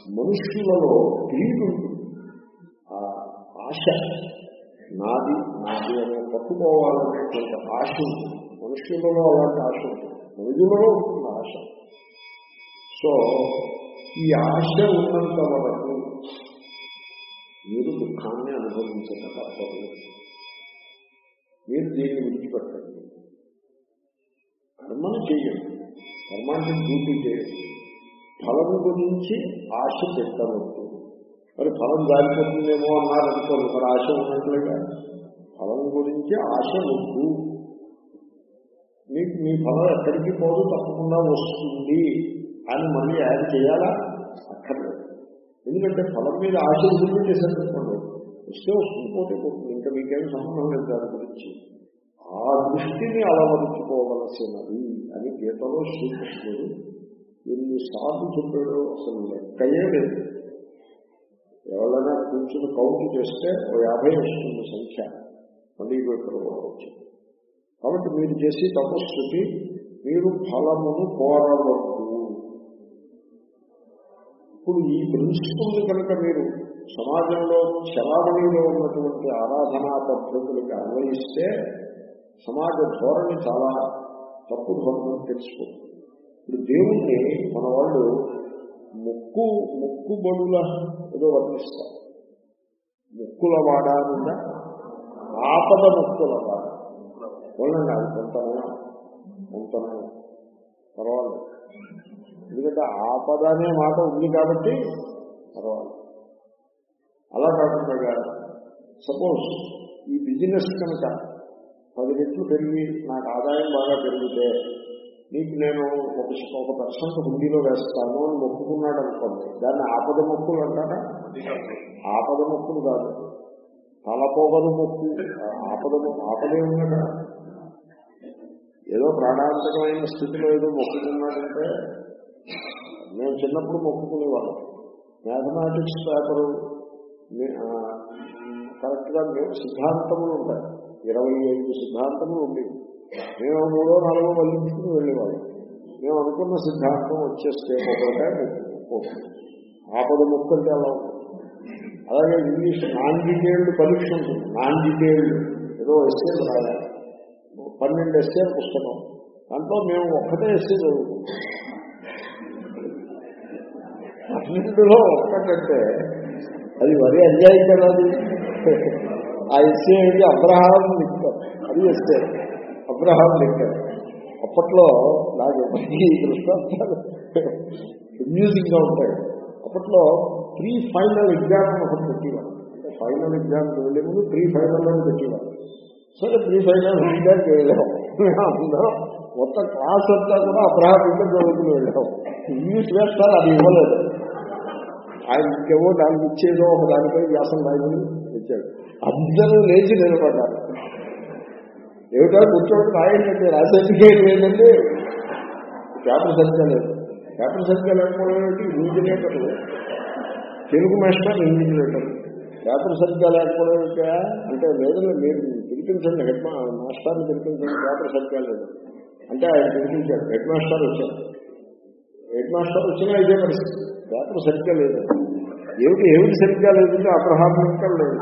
మనుష్యులలో greed ఉంటుంది ఆ ఆశ నాది నాది అనే పట్టుకోవాలనేటువంటి ఆశ ఉంటుంది మనుష్యులలో అలాంటి ఆశ ఉంటుంది మనుషులలో ఉంటుంది ఆశ సో ఈ ఆశ ఉన్నంత వరకు మీరు దుఃఖాన్ని అనుభవించక తప్పదు మీరు దీన్ని విడిచిపెట్టండి కర్మను చేయండి కర్మ అంటే డ్యూటీ చేయండి ఫలం గురించి ఆశ పెట్టవద్దు మరి ఫలం జారిపోతుందేమో అన్నారు అనుకోండి మరి ఆశ ఉన్నట్లుగా ఫలం గురించి ఆశ వద్దు మీకు మీ ఫలం ఎక్కడికి పోదు తప్పకుండా వస్తుంది అని మళ్ళీ యాడ్ చేయాలా అక్కర్లేదు ఎందుకంటే ఫలం మీద ఆశ వదిలిపెట్టేసారనుకోండి వస్తే వస్తుంది పోతే పోతుంది ఇంకా మీకేం సంబంధం లేదు దాని గురించి ఆ దృష్టిని అలవరుచుకోవలసినది అని గీతలో శ్రీకృష్ణుడు ఎన్నిసార్లు చెప్పాడో అసలు లెక్కయే లేదు ఎవరైనా కూర్చుని కౌంట్ చేస్తే ఓ యాభై వస్తుంది సంఖ్య మళ్ళీ ఇక్కడ వచ్చింది కాబట్టి మీరు చేసే తపస్సుకి మీరు ఫలమును కోరవద్దు ఇప్పుడు ఈ ప్రిన్సిపల్ని కనుక మీరు సమాజంలో చలావణిలో ఉన్నటువంటి ఆరాధనా పద్ధతులకి అన్వయిస్తే సమాజ ధోరణి చాలా తప్పు ధోరణి తెలుసుకుంటుంది ఇప్పుడు దేవుణ్ణి మన వాళ్ళు ముక్కు ముక్కు బడుల ఏదో వర్తిస్తారు ముక్కుల వాడా ఉందా ఆపద ముక్కుల వాడ వాళ్ళండి అది కొంతనే కొంతనే పర్వాలేదు ఎందుకంటే ఆపద అనే మాట ఉంది కాబట్టి పర్వాలేదు అలా కాకుండా సపోజ్ ఈ బిజినెస్ కనుక పది రెట్లు పెరిగి నాకు ఆదాయం బాగా పెరిగితే నీకు నేను ఒక ఒక పర్సెంట్ హుండీలో వేస్తాను అని మొక్కుకున్నాడు అనుకోండి దాన్ని ఆపద మొక్కులు అంటారా ఆపద మొక్కులు కాదు తలపోగదు మొక్కు ఆపద మొక్కు ఆపదే ఉన్నదా ఏదో ప్రాణాంతకమైన స్థితిలో ఏదో మొక్కుకున్నాడంటే మేము చిన్నప్పుడు మొక్కుకునేవాళ్ళం మ్యాథమెటిక్స్ పేపరు కరెక్ట్గా మేము సిద్ధాంతములు ఉంటాయి ఇరవై ఐదు సిద్ధాంతములు ఉండేవి మేము మూడో నాలుగో వల్లించుకుని వెళ్ళేవాళ్ళం మేము అనుకున్న సిద్ధాంతం వచ్చేస్తే ఒకటే పోతుంది ఆపద ముక్కు అంటే అలా ఉంటుంది అలాగే ఇంగ్లీష్ నాన్ డీటెయిల్డ్ పరీక్ష ఉంటుంది నాన్ డీటెయిల్డ్ ఏదో ఎస్ఏ రాయాలి పన్నెండు ఎస్ఏ పుస్తకం దాంట్లో మేము ఒక్కటే ఎస్ఏ చదువుకుంటాం పన్నెండులో ఒక్కటంటే అది మరీ అన్యాయం కదా అది ఆ ఎస్ఏ ఏంటి అబ్రహాం లింకన్ అది ఎస్ఏ అబ్రహాం లింకన్ అప్పట్లో నాకు ఈ దృష్టాంతాలు అమ్యూజింగ్ గా ఉంటాయి అప్పట్లో ప్రీ ఫైనల్ ఎగ్జామ్ ఒకటి పెట్టేవారు అంటే ఫైనల్ ఎగ్జామ్ వెళ్ళే ముందు ప్రీ ఫైనల్ అని పెట్టేవారు సరే ప్రీ ఫైనల్ ఎగ్జామ్కి వెళ్ళాం అందరం మొత్తం క్లాస్ అంతా కూడా అబ్రహాం లింకన్ చదువుకుని వెళ్ళాం ఇంగ్లీష్ వేస్తారు అది ఇవ్వలేదు ఆయన ఇంకేవో దానికి ఇచ్చేదో ఒక దానిపై వ్యాసం రాయమని ఇచ్చాడు అందరూ లేచి నిలబడ్డారు ఏమిటో కూర్చోండి రాయండి రాసేందుకేం లేదండి పేపర్ సరిగ్గా లేదు పేపర్ సరిగ్గా లేకపోవడం ఇన్విజిలేటర్లు తెలుగు మాస్టర్ ఇన్విజిలేటర్ పేపర్ సరిగ్గా లేకపోవడం ఏమిటా? అంటే లేదండి మీరు పిలిపించండి హెడ్ మా మాస్టర్ని పిలిపించండి పేపర్ సరిగ్గా లేదు అంటే ఆయన పిలిపించాడు హెడ్ మాస్టర్ వచ్చారు హెడ్ మాస్టర్ వచ్చినా ఇదే పరిస్థితి పేపర్ సరిగ్గా లేదు ఏమిటి ఏమిటి సరిగ్గా లేదంటే అబ్రహాం లింకన్ లేదు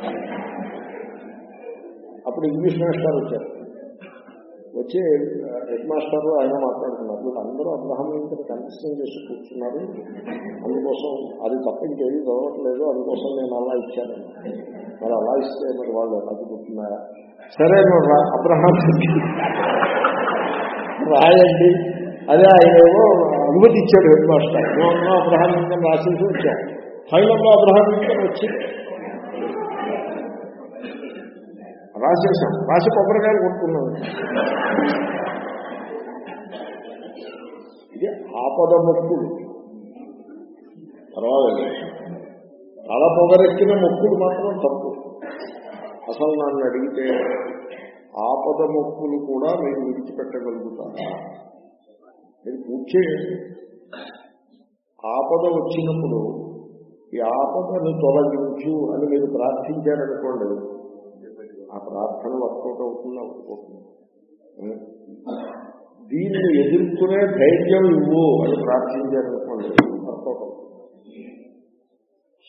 అప్పుడు ఇంగ్లీష్ మాస్టర్ వచ్చారు వచ్చి హెడ్ మాస్టర్ ఆయన మాట్లాడుతున్నారు మీరు అందరూ అబ్రహాం లింకన్ కంటెస్టింగ్ చేసి కూర్చున్నారు అందుకోసం అది తప్ప ఇంకేమీ చదవట్లేదు అందుకోసం నేను అలా ఇచ్చాను మరి అలా ఇస్తే మరి వాళ్ళు అది గుర్తున్నాయా సరే నువ్వు రా అబ్రహాం లింకన్ రాయండి అదే ఆయన ఏమో అనుమతి ఇచ్చాడు హెడ్ మాస్టర్ మేము అబ్రహాం లింకన్ రాసేసి వచ్చాం ఫైనల్లో అబ్రహాం లింకన్ వచ్చి రాసేసాం రాసి కొబ్బరికాయలు కొట్టుకున్నాం ఇది ఆపద మొక్కులు పర్వాలేదు తల పొగరెక్కిన మొక్కులు మాత్రం తప్పు అసలు నన్ను అడిగితే ఆపద మొక్కులు కూడా మీరు విడిచిపెట్టగలుగుతారా మీరు పూర్తి ఆపద వచ్చినప్పుడు ఈ ఆపదను తొలగించు అని మీరు ప్రార్థించారనుకోండి ఆ ప్రార్థన వర్కౌట్ అవుతుందా వర్కౌతుంది దీన్ని ఎదుర్కొనే ధైర్యం ఇవ్వు అని ప్రార్థించారనుకోండి వర్కౌట్ అవుతుంది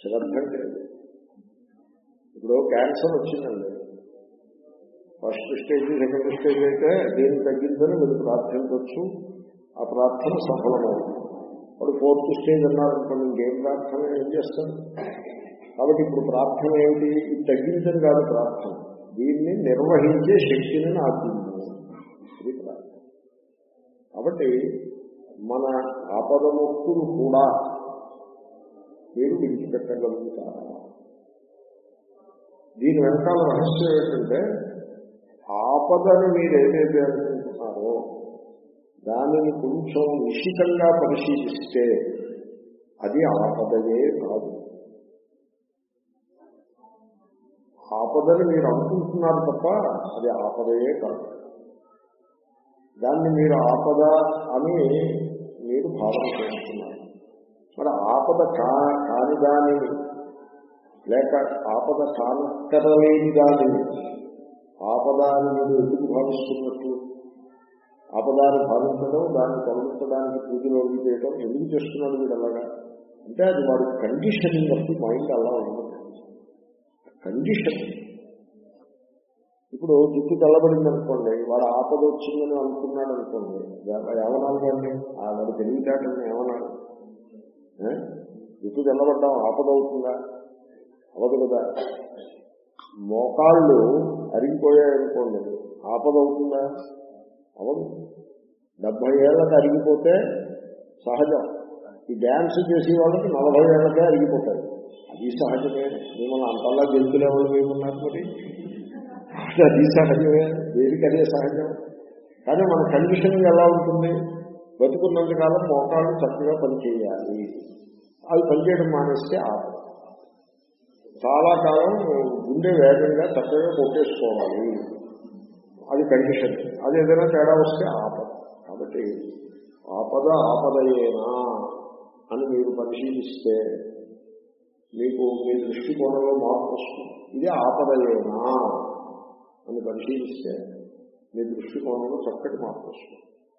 శ్రద్ధ అంటే అది. ఇప్పుడు క్యాన్సర్ వచ్చిందండి ఫస్ట్ స్టేజ్ సెకండ్ స్టేజ్ అయితే దీన్ని తగ్గిందని మీరు ప్రార్థించవచ్చు ఆ ప్రార్థన సఫలమవుతుంది వాడు ఫోర్త్ స్టేజ్ అన్నారనుకోండి ఇంకేం ప్రార్థన ఏం చేస్తాను కాబట్టి ఇప్పుడు ప్రార్థన ఏమిటి ఇది తగ్గించని కాదు ప్రార్థన దీన్ని నిర్వహించే శక్తిని నాకు ఇవ్వు. ఇది ప్రార్థన కాబట్టి మన ఆపదముక్తులు కూడా మీరు విడిచిపెట్టగలుగుతారా దీని వెనకాల రహస్యం ఏంటంటే ఆపదని మీరు ఏదైతే అనుకుంటున్నారో దానిని కొంచెం నిశితంగా పరిశీలిస్తే అది ఆపదయే కాదు ఆపదని మీరు అనుకుంటున్నారు తప్ప అది ఆపదయే కాదు దాన్ని మీరు ఆపద అని మీరు భావన చేస్తున్నారు మరి ఆపద కా కాని దానిని లేక ఆపద కానక్కరలేని దానిని ఆపద అని మీరు ఎందుకు భావిస్తున్నట్లు ఆపదాన్ని భావించడం దాన్ని తొలగించడానికి పూజలో చేయడం ఎందుకు చేస్తున్నాడు వీడు అలాగా అంటే అది వాడి కండిషనింగ్ ఆఫ్ ది మైండ్ అలా ఉండదు కండిషన్ ఇప్పుడు జుట్టు తెల్లబడింది అనుకోండి వాడు ఆపద వచ్చిందని అనుకున్నాడు అనుకోండి ఏమనాలి వాడిని ఆ వాడు తెలివితేటని ఏమనాలి ఏ? జుట్టు తెల్లబడ్డాం ఆపద అవుతుందా అవదు కదా మోకాళ్ళు అరిగిపోయాయనుకోండి ఆపద అవుతుందా అవదు డెబ్బై ఏళ్ళకి అరిగిపోతే సహజం ఈ డ్యాన్స్ చేసే వాళ్ళకి నలభై ఏళ్ళకే అరిగిపోతాయి అది సహజమే మిమ్మల్ని అంతలా గెలుపులు ఎవరు వేయమన్నారు మరి అది సహజమే దేనికి అదే సహజం కానీ మన కండిషనింగ్ ఎలా ఉంటుంది బతుకున్నంత కాలం మోకాళ్ళు చక్కగా పనిచేయాలి అవి పనిచేయడం మానేస్తే ఆపద చాలా కాలం గుండె వేగంగా చక్కగా కొట్టేసుకోవాలి అది కండిషన్ అది ఏదైనా తేడా వస్తే ఆపద కాబట్టి ఆపద ఆపదయేనా అని మీరు పరిశీలిస్తే మీకు మీ దృష్టికోణంలో మార్పు వస్తుంది ఇది ఆపదయేనా అని పరిశీలిస్తే మీ దృష్టికోణంలో చక్కటి మార్పు వస్తుంది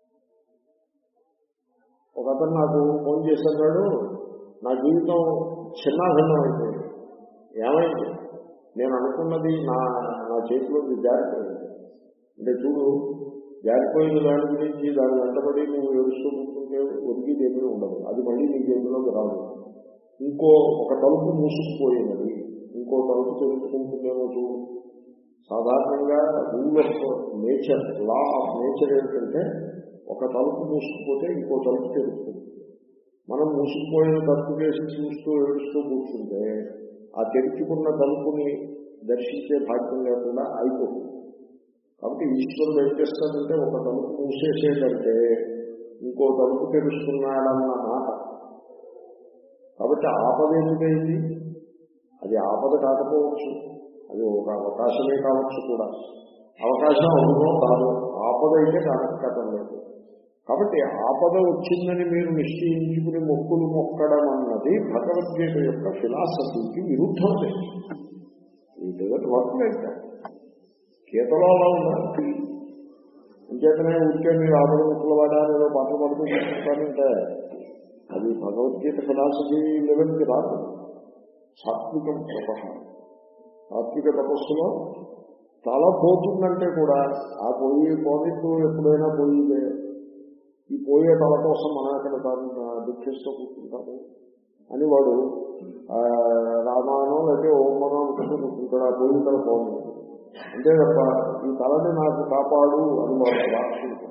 ఒక అతను నాకు ఫోన్ చేశాడు నా జీవితం చిన్నాభిన్నం అయిపోయింది ఏమైంది నేను అనుకున్నది నా నా చేతిలోకి జారిపోయింది అంటే చూడు జారిపోయిన దాని గురించి దాని వెంటబడి నువ్వు ఏడుస్తూ కూర్చుంటే ఒరిగిది ఏమీ ఉండదు అది మళ్ళీ నీ చేతిలోకి రాదు ఇంకో ఒక తలుపు మూసుకుపోయినది ఇంకో తలుపు తెలుసుకుంటుందేమో చూడు సాధారణంగా rule of nature law of nature ఏంటంటే ఒక తలుపు మూసుకుపోతే ఇంకో తలుపు తెరుస్తుంది మనం మూసుకుపోయిన తలుపు వేసి చూస్తూ ఏడుస్తూ కూర్చుంటే ఆ తెరుచుకున్న తలుపుని దర్శించే భాగ్యం లేకుండా అయిపోతుంది కాబట్టి ఈశ్వరుడు ఏం చేస్తాడంటే ఒక తలుపు మూసేసేటంటే ఇంకో తలుపు తెరుస్తున్నాడన్న మాట కాబట్టి ఆపద ఎందుకైంది అది ఆపద కాకపోవచ్చు అది ఒక అవకాశమే కావచ్చు కూడా అవకాశం అవునో కాదు ఆపద అయితే కానక్కటం లేదు కాబట్టి ఆపద వచ్చిందని మీరు నిశ్చయించుకుని మొక్కులు మొక్కడం అన్నది భగవద్గీత యొక్క ఫిలాసఫీకి విరుద్ధమే ఈ జగత్ వర్క్ గీతలో అలా ఉన్నారు అంచేతనే ఉంటే మీరు ఆపద ముక్కుల వాడారు ఏదో పాటలు పడుతూ కూర్చుంటారంటే అది భగవద్గీత ఫిలాసఫీ లెవెల్కి రాదు సాత్వికం తప సాత్విక తపస్సులో చాలా పోతుందంటే కూడా ఆ పోయి పోయిట్టు ఎప్పుడైనా పోయిందే ఈ పోయే తల కోసం మనం అక్కడ దుఃఖిస్తూ కూర్చుంటాము అని వాడు ఆ, రామానో లేకపోతే ఓమనో అనుకుంటూ కూర్చుంటాడు ఆ పోయిన తల పోను అంతే తప్ప ఈ తలని నాకు కాపాడు అని వాడు ప్రార్థించాడు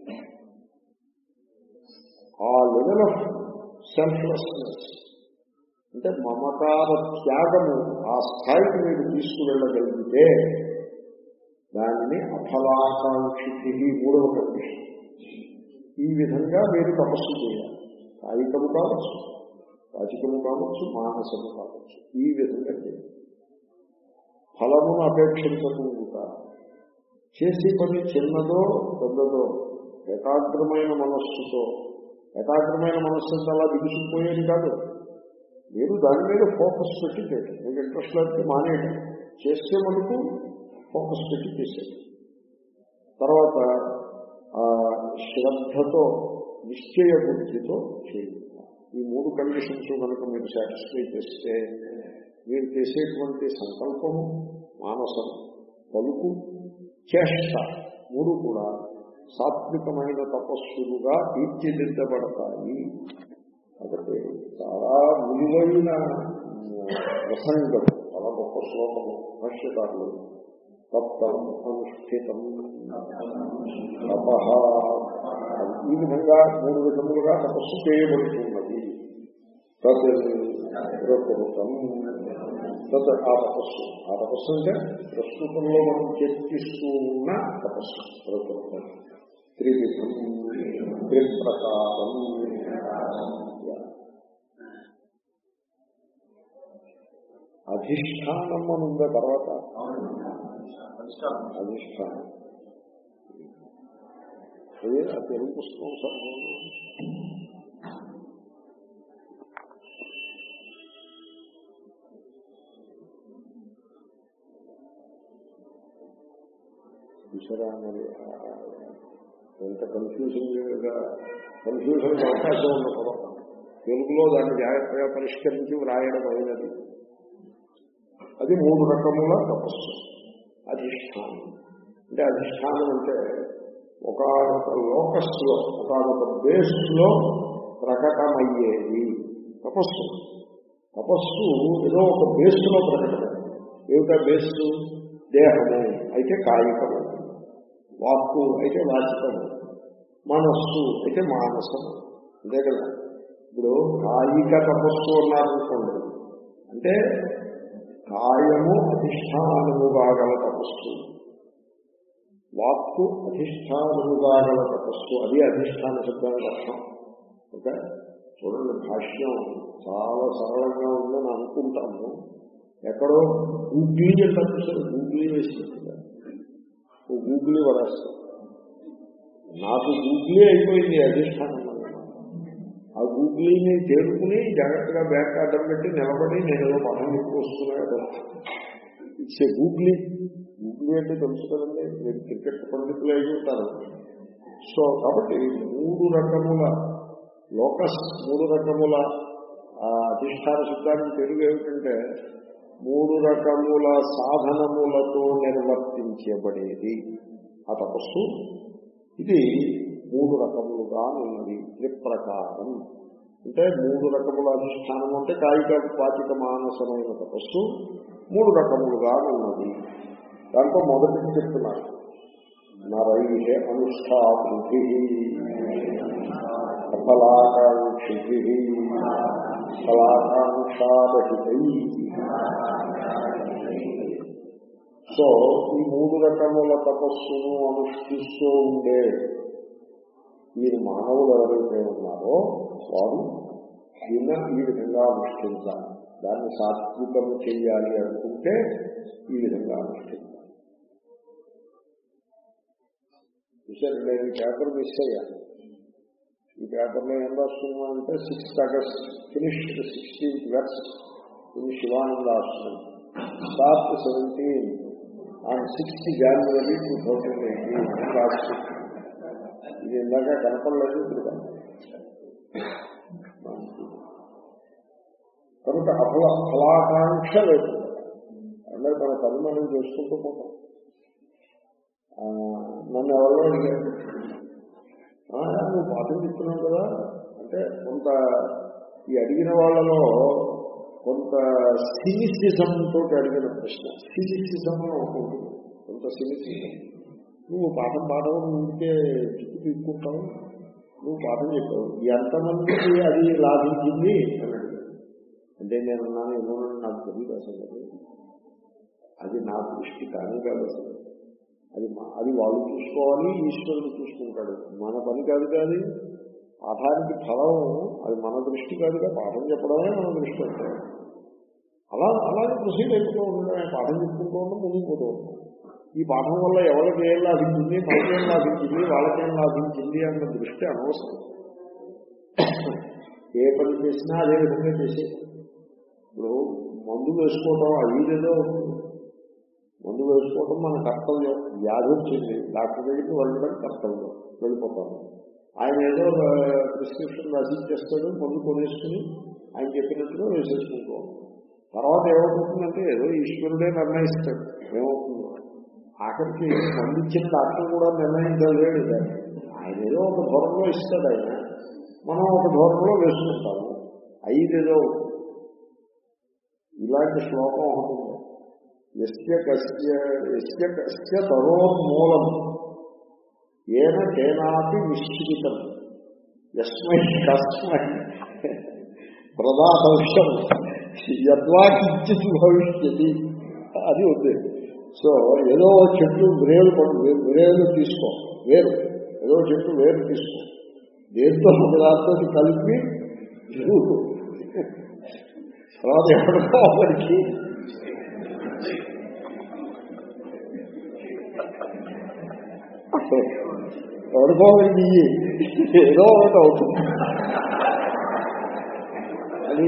ఆ లెవెల్ ఆఫ్ సెల్ఫ్లెస్నెస్ అంటే మమకార త్యాగము ఆ స్థాయికి మీరు తీసుకువెళ్ళగలిగితే దానిని అఫలాకాంక్షి మూడవ కండిషన్ ఈ విధంగా మీరు తపస్సు చేయాలి కాయికము కావచ్చు వాచికము కావచ్చు మానసము కావచ్చు ఈ విధంగా చేయాలి ఫలమును అపేక్షించకుండా చేసే పని చిన్నదో పెద్దదో ఏకాగ్రమైన మనస్సుతో ఏకాగ్రమైన మనస్సు అంటే అలా దిగుసిపోయేది కాదు మీరు దాని మీద ఫోకస్ పెట్టి చేయండి మీకు ఇంట్రెస్ట్ లేకపోతే మానేయండి చేసే మనకు ఫోకస్ పెట్టి చేసేది తర్వాత ఆ శ్రద్ధతో నిశ్చయ బుద్ధితో చేయాలి ఈ మూడు కండిషన్స్ కనుక మీరు సాటిస్ఫై చేస్తే మీరు చేసేటువంటి సంకల్పము మానసం పలుకు చేష్ట మూడు కూడా సాత్వికమైన తపస్సులుగా తీర్చిదిద్దబడతాయి కాబట్టి చాలా విలువైన ప్రసంగం చాలా గొప్ప శ్లోకము భాష్యకారులు తప్తం అనుష్ఠితం తప ఈ విధంగా మూడు విధములుగా తపస్సు చేయబడుతున్నది తద్ ప్రకృతం తద్ ఆ తపస్సు ఆ తపస్సు అంటే ప్రస్తుతంలో మనం చర్చిస్తూ ఉన్న తపస్సు ప్రకృతం త్రివిధం త్రిప్రకారం అధిష్టానం అని ఉందా తర్వాత అధిష్టానం అదే ఆ తెలుగు పుస్తకం సార్ చూసారా మరి ఎంత కన్ఫ్యూజింగ్ గా కన్ఫ్యూజన్ అవకాశం ఉన్న పదం తెలుగులో దాన్ని జాగ్రత్తగా పరిష్కరించి వ్రాయడం అయినది అది మూడు రకముల తపస్సు అధిష్టానం అంటే అధిష్టానం అంటే ఒకనొక లోకస్ లో ఒకనొక బేస్ లో ప్రకటమయ్యేది తపస్సు తపస్సు ఏదో ఒక బేస్ లో ప్రకటన ఏమిటా బేస్ దేహము అయితే కాయికము వాక్కు అయితే వాచికము మనస్సు అయితే మానసము అంతే కదా ఇప్పుడు కాయిక తపస్సు అన్నారనుకోండి అంటే కాయము అధిష్టానముగా గల తపస్సు వాక్కు అధిష్టానముగా గల తపస్సు అది అధిష్టాన శబ్దానికి అర్థం ఓకే చూడండి భాష్యం చాలా సరళంగా ఉందని అనుకుంటాము ఎక్కడో గూగ్లీ అంటారు చూసారు గూగ్లీ వేసినట్టుగా ఓ గూగ్లీ వరేస్తాం నాకు గూగ్లీ అయిపోయింది అధిష్టానం అన్నమాట. ఆ గూగ్లీని తేరుకుని జాగ్రత్తగా బ్యాక్ అడ్డం పెట్టి నిలబడి నేను ఏదో పదం ఎక్కువ వస్తున్నాడు ఇట్స్ ఏ గూగ్లీ గూగ్లీ అంటే తెలుసు కదండి మీరు క్రికెట్ పండితులు అయి ఉంటారు సో కాబట్టి మూడు రకముల లోకస్ మూడు రకముల ఆ అధిష్టాన శబ్దానికి తెలుగు ఏమిటంటే మూడు రకముల సాధనములతో నిర్వర్తించబడేది ఆ తపస్సు ఇది మూడు రకములుగా ఉన్నది త్రిప్రకారం అంటే మూడు రకముల అధిష్టానం అంటే కాయిక పాచిక మానసమైన తపస్సు మూడు రకములుగా ఉన్నది దాంట్లో మొదటి చెప్తున్నారు నరైహే అనుష్ఠావృద్ధి ఫలాకాంక్షి ఫలాకాంక్షారహితై సో ఈ మూడు రకముల తపస్సును అనుష్ఠిస్తూ ఉండే ఈ మానవులు ఎవరైతే ఉన్నారో వారు దీన్ని ఈ విధంగా అనుష్ఠించాలి దాన్ని సాత్వికం చేయాలి అనుకుంటే ఈ విధంగా అనుష్ఠించాలి చూసారు నేను ఈ పేపర్ మిస్ అయ్యాను ఈ పేపర్లో ఏం రాస్తున్నా అంటే sixth August finished sixteenth verse ఇది శివానంద ఆశ్రమం start seventeen on sixth January two thousand eighteen రాష్ట్రం ఇది ఇందాక కనపడలేదు ఇప్పుడు కనపడలేదు. కనుక అఫల ఫలాకాంక్ష లేదు అంటే మన పని మనం చేసుకుంటూ పోతాం ఆ, నన్ను ఎవరో అడిగారు "ఆ, నువ్వు పాఠం చెప్తున్నావు కదా అంటే కొంత ఈ అడిగిన వాళ్ళలో కొంత సినిసిజం తోటి అడిగిన ప్రశ్న సినిసిజం అని ఒకటి ఉంటుంది కొంత సినిసిజం నువ్వు పాఠం పాడడం ఉంటే చుట్టూ తీసుకుంటావు నువ్వు పాఠం చెప్పావు ఎంతమందికి అది లాభించింది అని అడిగాడు. అంటే నేను అన్నాను ఏమో నాకు తెలియదు అసలు అది. అది నా దృష్టి కానీ కాదు అసలు అది మా- అది వాళ్ళు చూసుకోవాలి ఈశ్వరుడు చూసుకుంటాడు మన పని కాదు కాదు పాఠానికి ఫలం అది మన దృష్టి కాదుగా పాఠం చెప్పడమే మన దృష్టి అంటే అలా అలాగే ప్రొసీడ్ అయిపోతూ ఉండడమే పాఠం చెప్పుకుంటూ ఉండడం ముందుకు పోతూ ఉంటాం ఈ పాఠం వల్ల ఎవరికి ఏం లాభించింది మనకేం లాభించింది వాళ్ళకేం లాభించింది అన్న దృష్టి అనవసరం ఏ పని చేసినా అదే విధంగా చేసే ఇప్పుడు మందు వేసుకోవడం అయ్యేదో మందు వేసుకోవడం మన కర్తవ్యం వ్యాధి వచ్చింది డాక్టర్ దగ్గరికి వెళ్ళడం కర్తవ్యం వెళ్ళిపోతాము ఆయన ఏదో ప్రిస్క్రిప్షన్ రాసి ఇచ్చేస్తాడు మందు కొనేసుకుని ఆయన చెప్పినట్టుగా వేసేసుకుంటూ ఉంటాం. తర్వాత ఏమవుతుందంటే ఏదో ఈశ్వరుడే నిర్ణయిస్తాడు ఏమవుతుందో ఆఖరికి మందు ఇచ్చిన డాక్టర్ కూడా నిర్ణయించలేడు దాన్ని. ఆయన ఏదో ఒక ధోరణిలో ఇస్తాడు ఆయన మనం ఒక ధోరణిలో వేసుకుంటాము ఐదేదో ఇలాంటి శ్లోకం ఒకటి ఉంది. ఎస్య కస్య ఎస్య కస్య తరోన్మూలం ఏన కేనాపి నిశ్చితం యస్మై కస్మై ప్రదాతౌషం యద్వా కించిత్ భవిష్యతి అది ఉంది సో ఏదో ఒక చెట్టు వేరు పడు వేరు తీసుకో వేరు ఏదో చెట్టు వేరు తీసుకో దేంతో దాంతో కలిపి చూడు తర్వాత ఎక్కడికో ఒకరికి ఎవరికో ఒకరికి ఇయ్యి. ఏదో ఒకటి అవుతుంది అది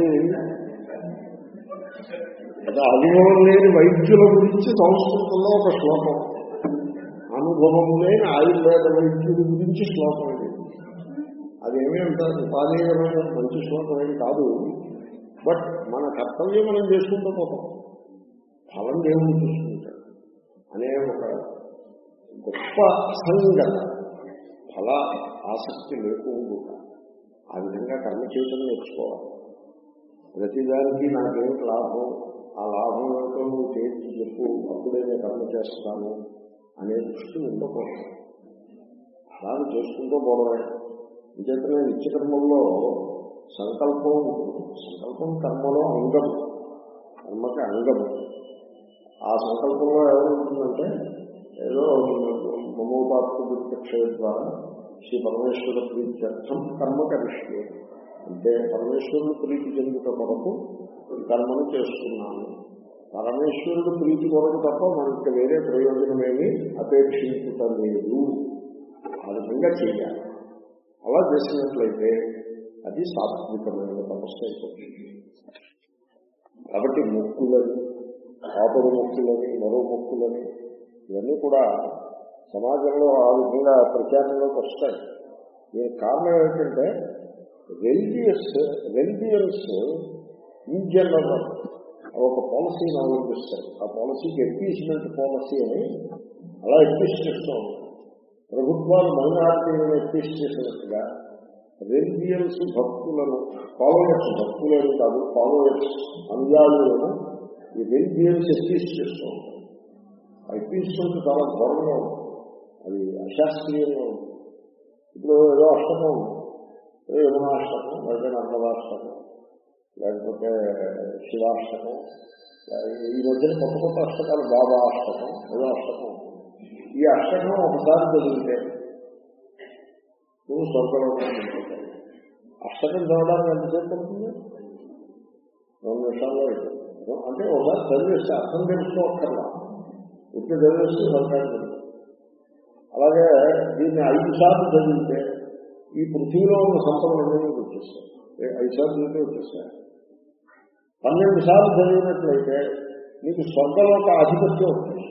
అది అనుభవం లేని వైద్యుల గురించి సంస్కృతంలో ఒక శ్లోకం అనుభవం లేని ఆయుర్వేద వైద్యుల గురించి శ్లోకం ఇది అదేమీ అంటారు ఉపాధేయమైన మంచి శ్లోకం ఏమి కాదు బట్ మన కర్తవ్యం మనం చేసుకుంటూ పోతాం ఫలం దేవుడు చూసుకుంటాడు అనే ఒక గొప్ప అసంగత ఫల ఆసక్తి లేకుండా ఆ విధంగా కర్మ చేయటం నేర్చుకోవాలి ప్రతిదానికి నాకేమిటి లాభం ఆ లాభం ఏమిటో నువ్వు చేసి చెప్పు అప్పుడే నేను కర్మ చేస్తాను అనే దృష్టి ఉండకూడదు అలా చేసుకుంటూ పోవడమే నిజంగా నిత్యకర్మంలో సంకల్పం ఉంటుంది సంకల్పం కర్మలో అంగం కర్మకి అంగం ఆ సంకల్పంలో ఏమవుతుందంటే ఏదో మమోపాత్మ ప్రత్యక్ష ద్వారా శ్రీ పరమేశ్వర ప్రీత్యర్థం కర్మ కరిష్యే అంటే పరమేశ్వరుడు ప్రీతి చెందుట కొరకు ఈ కర్మను చేస్తున్నాను పరమేశ్వరుడు ప్రీతి కొరకు తప్ప మనకి వేరే ప్రయోజనమేమి అపేక్షించుట లేదు ఆ విధంగా చేయాలి అలా చేసినట్లయితే అది సాత్వికమైన సమస్య అయిపోతుంది కాబట్టి మొక్కులని ఆపరు మొక్కులని మరో మొక్కులని ఇవన్నీ కూడా సమాజంలో ఆ విధంగా ప్రచారంలోకి వస్తాయి దీనికి కారణం ఏమిటంటే రెలిజియస్ రెలిజియన్స్ ఇన్ జనరల్ ఒక పాలసీని అవలంబిస్తారు ఆ పాలసీకి ఎక్వీస్మెంట్ పాలసీ అని అలా ఎక్వీస్ చేస్తూ ఉంటారు ప్రభుత్వాలు మైనారిటీలను ఎక్వీస్ చేసినట్టుగా రెలిజియన్స్ భక్తులను ఫాలోవర్స్ భక్తులను కాదు ఫాలోవర్స్ అనుయాయులను ఈ రెలిజియన్స్ ఎక్వీస్ చేస్తూ ఉంటారు ఆ ఎక్వీస్మెంట్ చాలా ఘోరంగా ఉంటుంది అది అశాస్త్రీయంగా ఉంటుంది ఇప్పుడు ఏదో అష్టకం ఏదో యమునాష్టకం లేకపోతే నర్మదాష్టకం లేకపోతే శివాష్టకం ఈ మధ్యన కొత్త కొత్త అష్టకాలు బాబా అష్టకం ఏదో అష్టకం ఈ అష్టకం ఒకసారి చదివితే నువ్వు స్వర్గలోకం వెళ్ళిపోతావు. అష్టకం చదవడానికి ఎంతసేపు పడుతుంది రెండు నిమిషాల్లో అయిపోతుంది. అంటే ఒకసారి చదివేస్తే అర్థం తెలుసుకోక్కర్లా ఇప్పుడు చదివేస్తే స్వర్గానికి అలాగే దీన్ని ఐదు సార్లు చదివితే ఈ పృథ్వీలో ఉన్న సంపదలన్నీ వచ్చేస్తాయి ఏ- ఐదు సార్లు చదివితే వచ్చేస్తాయి పన్నెండు సార్లు చదివినట్లయితే నీకు స్వర్గలోక ఆధిపత్యం ఉంటుంది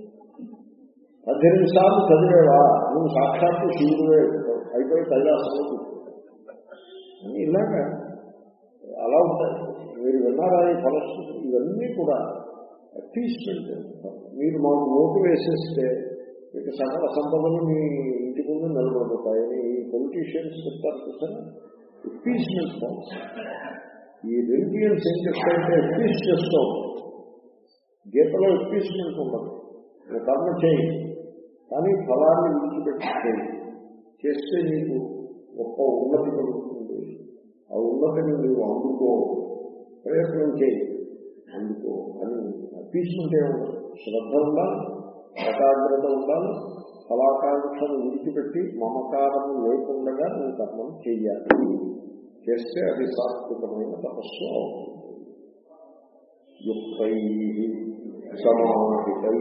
పద్దెనిమిది సార్లు చదివేవా నువ్వు సాక్షాత్తు శివుడివే అవుతావు. అయిపోయి కైలాసంలో కూర్చుంటావు అని ఇలాగా అలా ఉంటాయి మీరు విన్నారా ఈ పరిస్థితి ఇవన్నీ కూడా అట్లీస్మెంట్ మీరు మాకు ఓటు వేసేస్తే మీకు సకల సంపదలు మీ ఇంటి ముందు నిలబడిపోతాయని ఈ పొలిటీషియన్స్ చెప్తారు చూసారా అట్లీస్మెంట్ ఫార్మ్స్ ఈ రిలీజియన్స్ ఏం చెప్తారంటే అట్లీస్ చేస్తూ ఉంటారు. గీతలో అట్లీస్మెంట్ ఉండదు నువ్వు కర్మ చేయి కానీ ఫలాన్ని విడిచిపెట్టి చేయి చేస్తే నీకు గొప్ప ఉన్నతి కలుగుతుంది ఆ ఉన్నతిని నువ్వు అందుకో ప్రయత్నం చేయి అందుకో అని తీసుకుంటే ఉండదు శ్రద్ధ ఉండాలి ఏకాగ్రత ఉండాలి ఫలాకాంక్షను విడిచిపెట్టి మమకారం లేకుండా నువ్వు కర్మను చెయ్యాలి చేస్తే అది సాత్వికమైన తపస్సు అవుతుంది యుక్తై సమాహితై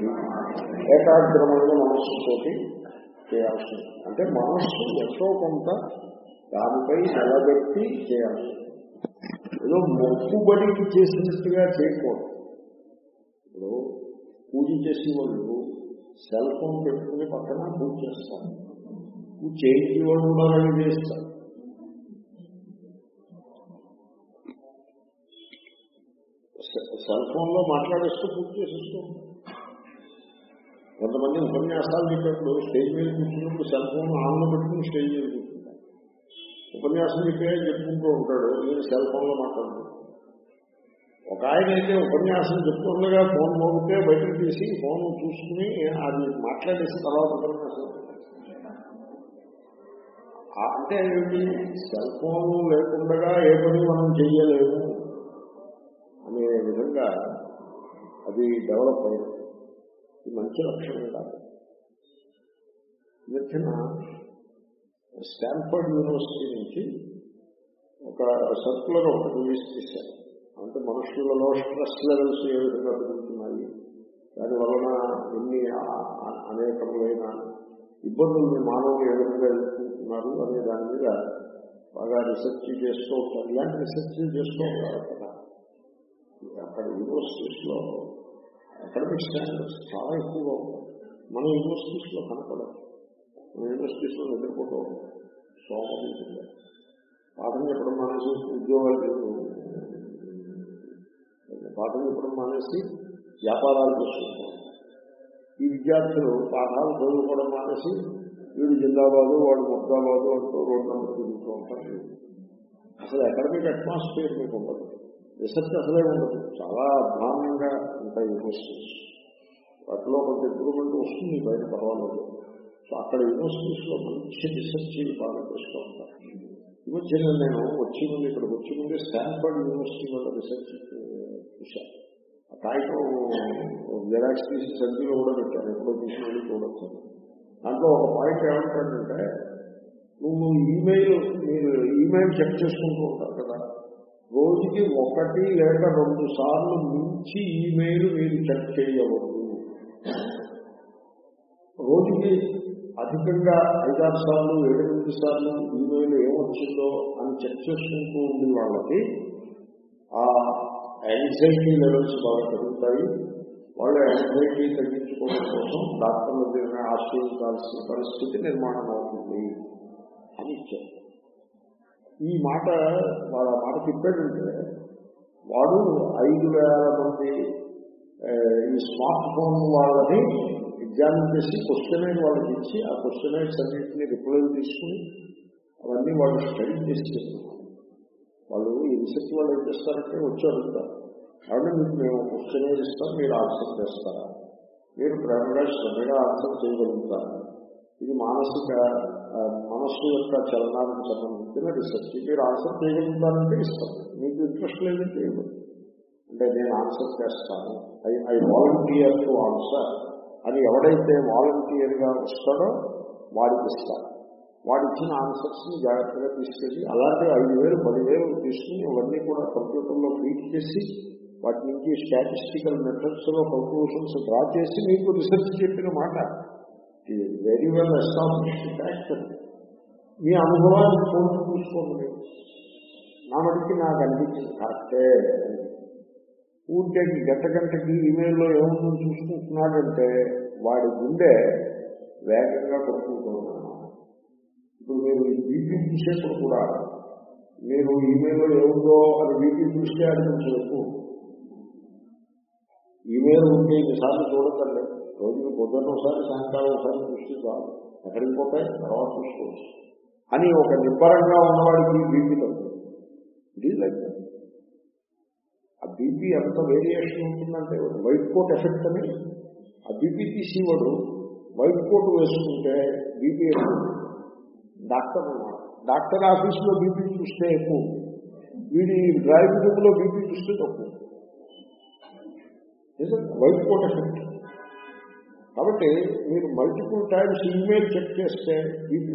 ఏకాగ్రమైన మనస్సుతోటి చేయాల్సి ఉంటుంది. అంటే మనస్సు ఎంతో కొంత దానిపై నిలబెట్టి చేయాల్సి ఉంటుంది. ఏదో మొక్కుబడికి చేసినట్టుగా చేయకూడదు ఇప్పుడు పూజ చేసే వాళ్ళు సెల్ ఫోన్ పెట్టుకుని పక్కన పూజ చేస్తారు నువ్వు చేయించి వాళ్ళు కూడా రెడీ చేస్తారు సెల్ ఫోన్ లో మాట్లాడేస్తూ పూర్తి చేసేస్తూ కొంతమంది ఉపన్యాసాలు చెప్పేప్పుడు స్టేజ్ మీద కూర్చున్నప్పుడు సెల్ ఫోన్ ఆన్లో పెట్టుకుని స్టేజ్ మీద కూర్చుంటారు ఉపన్యాసం చెప్పే చెప్పుకుంటూ ఉంటాడు నేను సెల్ ఫోన్ లో మాట్లాడుతున్నాను ఒక ఆయన అయితే ఉపన్యాసం చెప్తుండగా ఫోన్ మోగితే బయటకు తీసి ఫోన్ చూసుకుని అది మాట్లాడేసి తర్వాత ఉపన్యాసం ఆ- అంటే ఏమిటి సెల్ ఫోన్ లేకుండా ఏ పని మనం చెయ్యలేము అనే విధంగా అది డెవలప్ అయింది ఇది మంచి లక్షణం కాదు ఈ మధ్యన స్టాన్ఫర్డ్ యూనివర్సిటీ నుంచి ఒక సర్కులర్ ఒకటి రిలీజ్ చేశారు అంటే మనుషులలో స్ట్రెస్ లెవెల్స్ ఏ విధంగా పెరుగుతున్నాయి దాని వలన ఎన్ని ఆ- ఆ- అనేకములైన ఇబ్బందుల్ని మానవులు ఏ విధంగా ఎదుర్కొంటున్నారు అనే దాని మీద బాగా రీసెర్చ్ చేస్తూ ఉంటారు ఇలాంటి రీసెర్చ్ చేస్తూ ఉంటారు కదా అక్కడ యూనివర్సిటీస్ లో అకాడమిక్ స్టాండర్డ్స్ చాలా ఎక్కువగా ఉంటాయి మన యూనివర్సిటీస్ లో కనపడదు మన యూనివర్సిటీస్ లో నిద్రపోతూ ఉంటాం సోమరీతంగా పాఠం చెప్పడం మానేసి ఉద్యోగాలు పాఠం చెప్పడం మానేసి వ్యాపారాలు చేసుకుంటూ ఉంటారు ఈ విద్యార్థులు పాఠాలు చదువుకోవడం మానేసి వీడు జిందాబాదు వాడు ముద్దాబాదు అంటూ రోడ్డు నెంబర్ తిరుగుతూ ఉంటారు అసలు అకాడమిక్ అట్మాస్ఫియర్ మీకు ఉండదు రీసెర్చ్ అసలే ఉండదు చాలా అధ్వానంగా ఉంటాయి యూనివర్సిటీస్ వాటిలో కొంత ఇంప్రూవ్మెంట్ వస్తుంది బయట పర్వాలేదు సో అక్కడ యూనివర్సిటీస్ లో మంచి రీసెర్చ్ బాగా చేస్తూ ఉంటారు ఈ మధ్య నేను వచ్చి ముందు ఇక్కడికి వచ్చి ముందే స్టాన్ఫర్డ్ యూనివర్సిటీ వల్ల రీసెర్చ్ చూశాను ఆ కాగితం జెరాక్స్ తీసి సంచిలో కూడా పెట్టాను ఎప్పుడో తీసుకుని చూడొచ్చు దాంట్లో ఒక పాయింట్ ఏమంటాడంటే నువ్వు ఈమెయిల్ మీరు ఈమెయిల్ చెక్ చేసుకుంటూ ఉంటారు కదా రోజుకి ఒకటి లేక రెండు సార్లు మించి ఈమెయిల్ మీరు చెక్ చేయవద్దు రోజుకి అధికంగా ఐదారు సార్లు ఏడు ఎనిమిది సార్లు ఈమెయిల్ ఏమొచ్చిందో అని చెక్ చేసుకుంటూ ఉండే వాళ్ళకి ఆ యాంగ్జైటీ లెవెల్స్ బాగా పెరుగుతాయి వాళ్ళు యాంగ్జైటీ తగ్గించుకోవడం కోసం డాక్టర్ల దగ్గర ఆశ్రయించాల్సిన పరిస్థితి నిర్మాణం అవుతుంది అని ఇచ్చారు ఈ మాట వాళ్ళ మాట చెప్పాడంటే వాడు ఐదు వేల మంది ఆ, ఈ స్మార్ట్ ఫోన్ వాళ్ళని ఎగ్జామిన్ చేసి క్వశ్చనైర్ వాళ్ళకి ఇచ్చి ఆ క్వశ్చనైర్స్ అన్నింటినీ రిప్లై తీసుకుని అవన్నీ వాళ్ళు స్టడీ చేసి చెప్తున్నారు వాళ్ళు ఈ రీసెర్చ్ వాళ్ళు ఏం చేస్తారంటే వచ్చి అడుగుతారు కాబట్టి మీకు మేము క్వశ్చనైర్ ఇస్తాం మీరు ఆన్సర్ చేస్తారా మీరు ప్రేమగా శ్రద్ధగా ఆన్సర్ చేయగలుగుతారా ఇది మానసిక ఆ, మనస్సు యొక్క చలనానికి సంబంధించిన రీసెర్చ్ మీరు ఆన్సర్ చేయగలుగుతారంటే ఇస్తాం మీకు ఇంట్రెస్ట్ లేదంటే ఇవ్వదు అంటే నేను ఆన్సర్ చేస్తాను I I volunteer to answer అని ఎవడైతే వాలంటీర్ గా వస్తాడో వాడికి ఇస్తాడు వాడు ఇచ్చిన ఆన్సర్స్ ని జాగ్రత్తగా తీసుకెళ్ళి అలాంటి ఐదు వేలు పదివేలు తీసుకుని అవన్నీ కూడా కంప్యూటర్లో ఫీడ్ చేసి వాటి నుంచి స్టాటిస్టికల్ మెథడ్స్ లో కంక్లూషన్స్ డ్రా చేసి మీకు రీసెర్చ్ చెప్పిన మాట ఇది వెరీ వెల్ ఎస్టాబ్లిష్డ్ ఫ్యాక్ట్ మీ అనుభవాన్ని పోల్చి చూసుకోండి నా మటుకి నాకు అనిపించింది కరెక్టే ఊరికే గంట గంటకి ఈమెయిల్లో ఏముందో చూసుకుంటున్నాడంటే వాడి గుండె వేగంగా కొట్టుకుంటున్నాను ఇప్పుడు మీరు బీపీ చూసేప్పుడు కూడా మీరు ఈమెయిల్లో ఏముందో అని బీపీ చూస్తే అది కొంచెం ఎక్కువ ఈమెయిల్ ఉంటే ఇన్నిసార్లు చూడకండి రోజుకి పొద్దున్న ఒకసారి సాయంకాలం ఒకసారి చూస్తే చాలు ఎక్కడికి పోతాయి తర్వాత చూసుకోవచ్చు అని ఒక నిబ్బరంగా ఉన్నవాడికి బీపీ తగ్గుతుంది ఇది లైక్ ఆ బీపీ ఎంత వేరియేషన్ ఉంటుందంటే వైట్ కోట్ ఎఫెక్ట్ అని ఆ బీపీ తీసేవాడు వైట్ కోట్ వేసుకుంటే బీపీ ఎక్కువ డాక్టర్ అన్నమాట డాక్టర్ ఆఫీసులో బీపీ చూస్తే ఎక్కువ వీడి డ్రైవింగ్ రూమ్ లో బీపీ చూస్తే తక్కువ వైట్ కోట్ ఎఫెక్ట్ కాబట్టి మీరు మల్టిపుల్ టైమ్స్ ఈమెయిల్ చెక్ చేస్తే బీపీ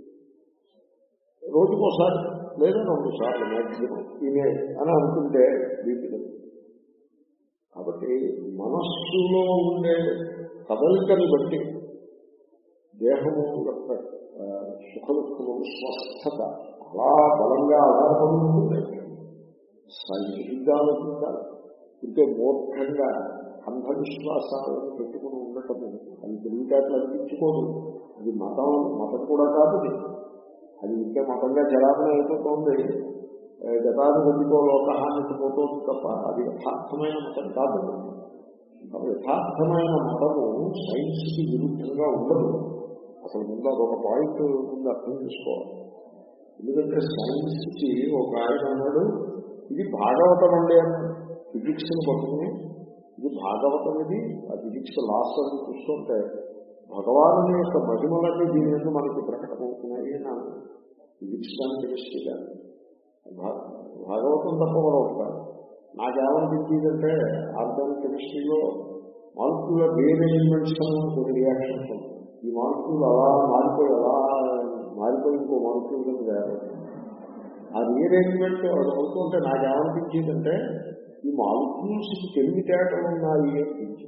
రోజుకోసారి లేదా రెండు సార్లు మ్యాక్సిమం ఈమెయిల్ అని అనుకుంటే బీపీ కాబట్టి మనస్సులో ఉండే కదలికని బట్టి దేహము యొక్క ఆ, సుఖ దుఃఖము స్వస్థత అలా బలంగా ఆధారపడి ఉంటుంది సైంటిఫిక్గా ఆలోచించాలి ఇంకే మూర్ఖంగా అంధవిశ్వాసాలను పెట్టుకుని ఉండటము అది తెలివితేటలు అనిపించుకోదు అది మతం మతం కూడా కాదు అది. అది ఇంకే మతంగా జలాపన అయిపోతుంది గతానుగతికో లోకహానికి పోతుంది తప్ప అది యథార్థమైన మతం కాదు కాబట్టి యథార్థమైన మతము సైన్స్ కి విరుద్ధంగా ఉండదు అసలు ముందు అదొక పాయింట్ ముందు అర్థం చేసుకోవాలి ఎందుకంటే సైన్స్ కి ఒక ఆయన అన్నాడు ఇది భాగవతం అండి అని ఫిజిక్స్ ని పట్టుకుని ఇది భాగవతం ఇది ఆ ఫిజిక్స్ లాస్ అని చూస్తుంటే భగవాను యొక్క మహిమలన్నీ దీని మీద మనకి ప్రకటమవుతున్నాయి అని ఫిజిక్స్ కానీ కెమిస్ట్రీ కానీ భా- భాగవతం తప్ప మరొకటి కాదు నాకేమనిపించిందంటే ఆర్గానిక్ కెమిస్ట్రీలో మాలిక్యూల్ రీఅరేంజ్మెంట్స్ కొన్ని రియాక్షన్స్ ఉంటాయి ఈ మాలిక్యూల్ అలా మారిపోయి అలా మారిపోయి ఇంకో మాలిక్యూల్ కింద తయారవుతుంది ఆ రీఅరేంజ్మెంట్ అవుతుంటే నాకేమనిపించిందంటే ఈ మాలిక్యూల్స్ కి తెలివితేటలు ఉన్నాయి అనిపించింది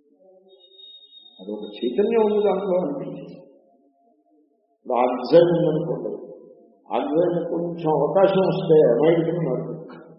అదొక చైతన్యం ఉంది దాంట్లో అనిపించింది ఇప్పుడు ఆక్సిజన్ ఉందనుకోండి ఆక్సిజన్ కొంచెం అవకాశం వస్తే అమెరికన్ మారుతుంది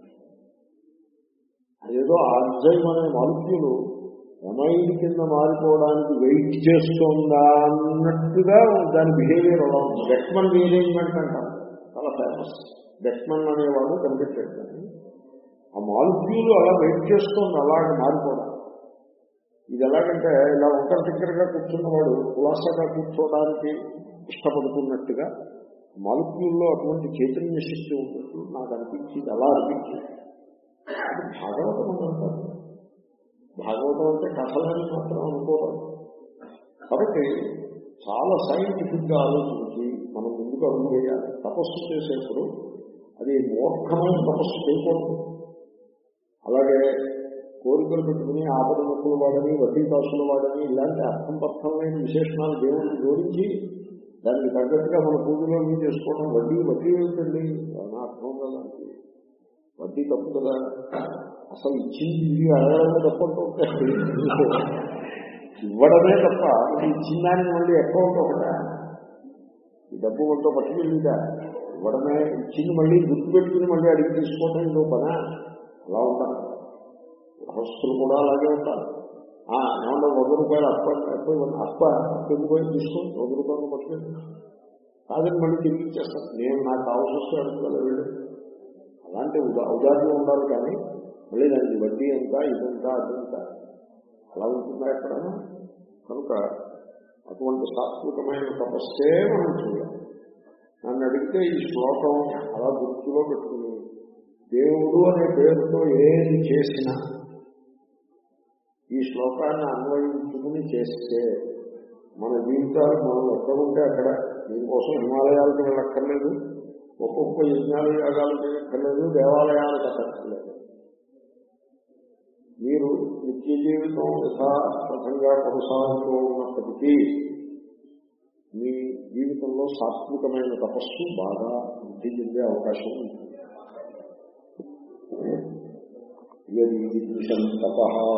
అదేదో ఆక్సిజన్ అనే మాలిక్యూల్ ఎమైడ్ కింద మారిపోవడానికి వెయిట్ చేస్తుందా అన్నట్టుగా దాని బిహేవియర్ అలా ఉంది బెట్మన్ రీఅరేంజ్మెంట్ అంటారు చాలా ఫేమస్ బెట్మన్ అనేవాడు కనిపెట్టాడు దాన్ని. ఆ మాలిక్యూల్ అలా వెయిట్ చేస్తుంది అలాగే మారిపోవడం ఇది ఎలాగంటే ఇలా ఒకరి దగ్గరగా కూర్చున్నవాడు కులాసగా కూర్చోవడానికి ఇష్టపడుతున్నట్టుగా మాలిక్యూల్లో అటువంటి చైతన్య శక్తి ఉన్నట్టు నాకు అనిపించింది అలా అనిపించింది అది భాగవతం అని అంటారు భాగవతం అంటే కథలని మాత్రం అనుకోవడం కాబట్టి చాలా సైంటిఫిక్ గా ఆలోచించి మనం ముందుకు అడుగు వేయాలి తపస్సు చేసేప్పుడు అది మూర్ఖమైన తపస్సు చేయకూడదు అలాగే కోరికలు పెట్టుకుని ఆపద నొప్పులు వాడని వడ్డీ కాసులు వాడని ఇలాంటి అర్థం పర్థమైన విశేషణాలు దేవుడికి జోడించి దానికి తగ్గట్టుగా మన పూజలో ఏం చేసుకోవడం వడ్డీ వడ్డీ ఏమిటండి ఏమైనా అర్థం కదా వడ్డీ తప్పు కదా అసలు ఇచ్చింది ఇది అడగడమే తప్పంటూ ఇవ్వడమే తప్ప ఇది ఇచ్చిన దానికి మళ్ళీ అకౌంట్ ఒకట ఈ డబ్బు కొంత పట్టుకెళ్ళిందా ఇవ్వడమే ఇచ్చింది మళ్ళీ గుర్తు పెట్టుకుని మళ్ళీ అడిగి తీసుకోవడం ఇదో పనా అలా ఉంటారు గృహస్థులు కూడా అలాగే ఉంటారు ఆ, ఏమన్నా వంద రూపాయలు అప్ప అప్ప అప్ప అప్పకి పోయి తీసుకొని వంద రూపాయలు పట్టుకెళ్ళి కాదని మళ్ళీ తిరిగి ఇచ్చేస్తాను నేను నాకు కావాల్సి వస్తే అడుగుతాను వీళ్ళు అలాంటి ఉదా ఉదాహరణ ఉండాలి కానీ మళ్ళీ దానికి వడ్డీ ఎంత ఇదంతా అదంతా అలా ఉంటుందా ఎక్కడైనా కనుక అటువంటి సాత్వికమైన తపస్సే మనం చేయాలి నన్ను అడిగితే ఈ శ్లోకం అలా గుర్తులో పెట్టుకుని దేవుడు అనే పేరుతో ఏది చేసినా ఈ శ్లోకాన్ని అన్వయించుకుని చేస్తే మన జీవితాలు మనం ఎక్కడుంటే అక్కడ దీనికోసం హిమాలయాలకు వెళ్ళక్కర్లేదు ఒక్కొక్క యజ్ఞాలు యాగాలు చేయక్కర్లేదు దేవాలయాలకు అక్కర్లేదు మీరు నిత్య జీవితం యథాతథంగా కొనసాగుతూ ఉన్నప్పటికీ మీ జీవితంలో సాత్వికమైన తపస్సు బాగా వృద్ధి చెందే అవకాశం ఉంటుంది యదీదృశం తప